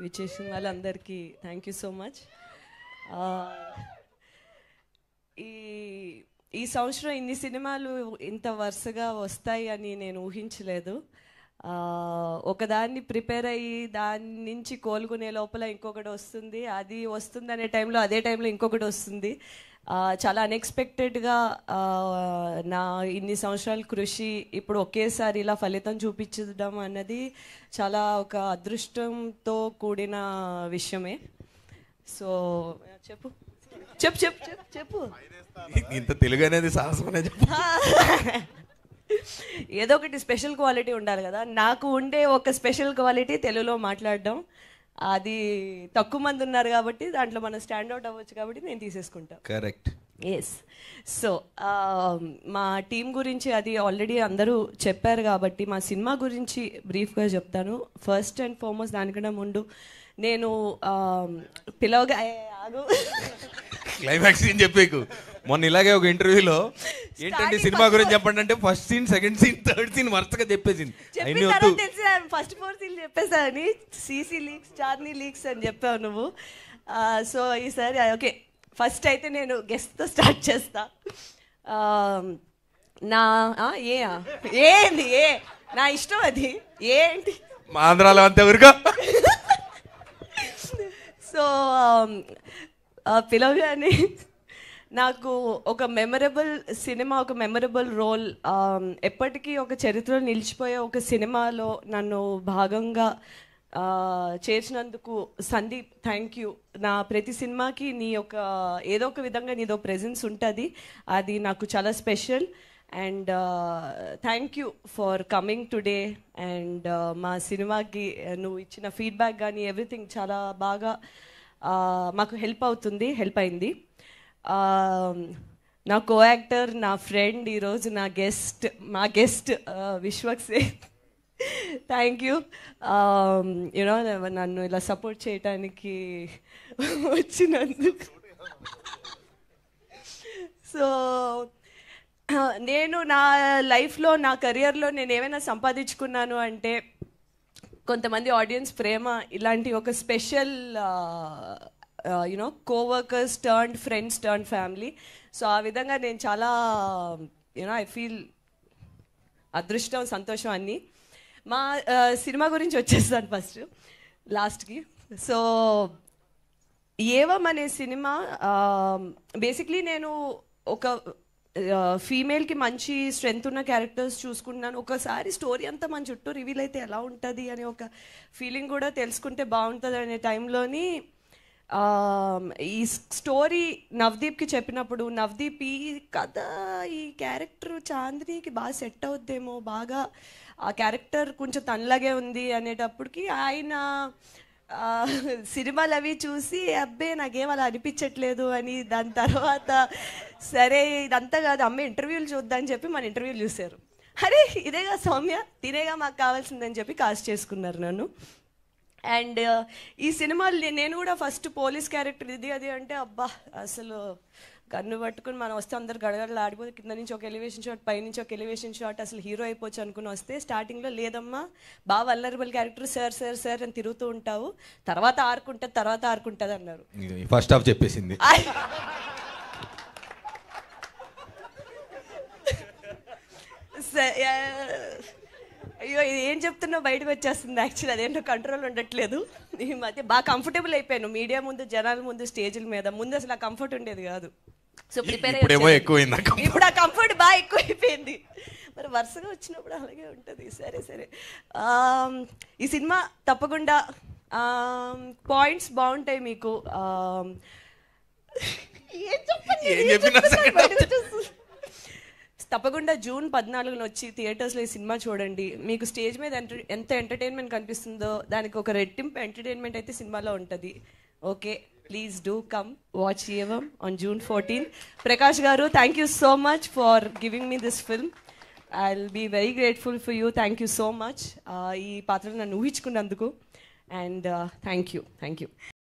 విచ్చేసిన వాళ్ళందరికీ thank you so much ఈ ఈ సంవత్సరం ఇన్ని సినిమాలు ఇంత వరుసగా వస్తాయి అని నేను ఊహించలేదు ఆ, ఒకదాన్ని ప్రిపేర్ అయ్యి దాని నుంచి కోలుకునే లోపల ఇంకొకటి వస్తుంది అది వస్తుంది అనే టైంలో అదే టైంలో ఇంకొకటి వస్తుంది ఆ, చాలా అన్ఎక్స్పెక్టెడ్గా నా ఇన్ని సంవత్సరాల కృషి ఇప్పుడు ఒకేసారి ఇలా ఫలితం చూపించడం అన్నది చాలా ఒక అదృష్టంతో కూడిన విషయమే సో చెప్పు చెప్పు చెప్పు చెప్పు చెప్పు ఇంత తెలుగు అనేది సాహసమనే చెప్పు ఏదో ఒకటి స్పెషల్ క్వాలిటీ ఉండాలి కదా నాకు ఉండే ఒక స్పెషల్ క్వాలిటీ తెలుగులో మాట్లాడడం అది తక్కువ మంది ఉన్నారు కాబట్టి దాంట్లో మనం స్టాండ్ అవుట్ అవ్వచ్చు కాబట్టి నేను తీసేసుకుంటా కరెక్ట్ ఎస్ సో మా టీం గురించి అది ఆల్రెడీ అందరూ చెప్పారు కాబట్టి మా సినిమా గురించి బ్రీఫ్గా చెప్తాను ఫస్ట్ అండ్ ఫార్మోస్ట్ దానికన్నా ముందు నేను um, పిలవగా ఏ, ఆగు క్లైమాక్స్ సీన్ చెప్పేకు మొన్న ఇలాగే ఒక ఇంటర్వ్యూలో ఏంటంటే సినిమా గురించి చెప్పండి అంటే first scene second scene third scene వరుసగా చెప్పేసింది చెప్పిన అన్ని వద్దు తర్వాత తెలిసి ఫస్ట్ ఫోర్ సీల్ చెప్పేసాని సీసీ లీక్స్ చార్నీ లీక్స్ అని చెప్పావు నువ్వు సో ఈసారి ఓకే ఫస్ట్ అయితే నేను గెస్ట్తో స్టార్ట్ చేస్తా ఆ, నా ఆ, ఏ ఆ? ఏంది ఏ నా ఇష్టం అది ఏంటి మా ఆంధ్రాలో అంతే ఊరుకో సో పిలవగానే నాకు ఒక మెమరబుల్ సినిమా ఒక మెమరబుల్ రోల్ ఎప్పటికీ ఒక చరిత్రలో నిలిచిపోయే ఒక సినిమాలో నన్ను భాగంగా ఆ, చేర్చినందుకు సందీప్ థ్యాంక్ యూ నా ప్రతి సినిమాకి నీ యొక్క ఏదో ఒక విధంగా నీదో ప్రెజెన్స్ ఉంటుంది అది నాకు చాలా special and thank you for coming today and మా సినిమాకి నువ్వు ఇచ్చిన ఫీడ్బ్యాక్ కానీ ఎవ్రీథింగ్ చాలా బాగా ఆ, మాకు హెల్ప్ అవుతుంది హెల్ప్ అయింది ఆ, నా కో యాక్టర్ నా ఫ్రెండ్ ఈరోజు నా గెస్ట్ మా guest Vishwak Sen thank you you know నన్ను ఇలా సపోర్ట్ చేయటానికి వచ్చినందుకు సో నేను నా లైఫ్లో నా కెరియర్లో నేను ఏమైనా సంపాదించుకున్నాను అంటే కొంతమంది ఆడియన్స్ ప్రేమ ఇలాంటి ఒక special you know coworkers turn friends turn family so ఆ విధంగా నేను చాలా యూనో ఐ ఫీల్ అదృష్టం సంతోషం అన్నీ మా ఆ, సినిమా గురించి వచ్చేస్తాను ఫస్ట్ లాస్ట్కి సో ఏవం అనే సినిమా బేసిక్లీ నేను ఒక ఫీమేల్కి మంచి స్ట్రెంగ్త్ ఉన్న క్యారెక్టర్స్ చూసుకున్నాను ఒకసారి స్టోరీ అంతా మన చుట్టూ రివీల్ అయితే ఎలా ఉంటుంది అనే ఒక ఫీలింగ్ కూడా తెలుసుకుంటే బాగుంటుంది అనే టైంలోని ఆ, ఈ స్టోరీ నవదీప్కి చెప్పినప్పుడు నవదీప్ ఈ కథ ఈ క్యారెక్టర్ చాందినికి బాగా సెట్ అవుద్దేమో బాగా ఆ క్యారెక్టర్ కొంచెం తనలాగే ఉంది అనేటప్పటికి ఆయన ఆ, సినిమాలు అవి చూసి అబ్బే నాకేం అలా అనిపించట్లేదు అని దాని తర్వాత సరే ఇదంతా కాదు అమ్మ ఇంటర్వ్యూలు చూద్దామని చెప్పి మన ఇంటర్వ్యూలు చూశారు అరే ఇదేగా సౌమ్య తినేగా మాకు కావాల్సిందని చెప్పి కాస్ట్ చేసుకున్నారు నన్ను అండ్ ఈ సినిమాలు నే- నేను కూడా ఫస్ట్ పోలీస్ క్యారెక్టర్ ఇది అది అంటే అబ్బా అసలు గన్ను పట్టుకుని మనం వస్తే అందరు గడగడలు ఆడిపోతే కింద నుంచి ఒక ఎలివేషన్ షాట్ పై నుంచి ఒక ఎలివేషన్ షాట్ అసలు హీరో అయిపోవచ్చు అనుకుని వస్తే స్టార్టింగ్లో లేదమ్మా బాగా vulnerable character sir sir sir అని తిరుగుతూ ఉంటావు తర్వాత ఆరుకుంటుంది తర్వాత ఆరుకుంటుంది అన్నారు ఫస్ట్ హాఫ్ చెప్పేసింది ఐ- స- యా- అయ్యో ఇది ఏం చెప్తున్నా బయటకు వచ్చేస్తుంది యాక్చువల్లీ అదేంటో కంట్రోల్ ఉండట్లేదు ఈ మధ్య బాగా కంఫర్టబుల్ అయిపోయాను మీడియా ముందు జనాల ముందు స్టేజ్ల మీద ముందు అసలు ఆ కంఫర్ట్ ఉండేది కాదు సో ప్రిపేర్ ఇప్పుడేమో ఎక్కువైంది ఆ comfort. ఇప్పుడు ఆ కంఫర్ట్ బాగా ఎక్కువైపోయింది మరి వరుసగా వచ్చినప్పుడు అలాగే ఉంటుంది సరే సరే ఆమ్, ఈ సినిమా తప్పకుండా పాయింట్స్ బాగుంటాయి మీకు ఆమ్, ఏం చెప్పను ఏం నేను, చెప్పినా చెప్తున్నా, second బయటకు వచ్చేస్తుంది. తప్పకుండా జూన్ పద్నాలుగున వచ్చి థియేటర్స్లో ఈ సినిమా చూడండి మీకు స్టేజ్ మీద ఎంత- ఎంత ఎంటర్టైన్మెంట్ కనిపిస్తుందో దానికి ఒక రెట్టింపు ఎంటర్టైన్మెంట్ అయితే సినిమాలో ఉంటుంది okay please do come watch Evam on June fourteen Prakash garu thank you so much for giving me this film I will be very grateful for you thank you so much ఈ పాత్రను నన్ను ఊహించుకున్నందుకు and thank you thank you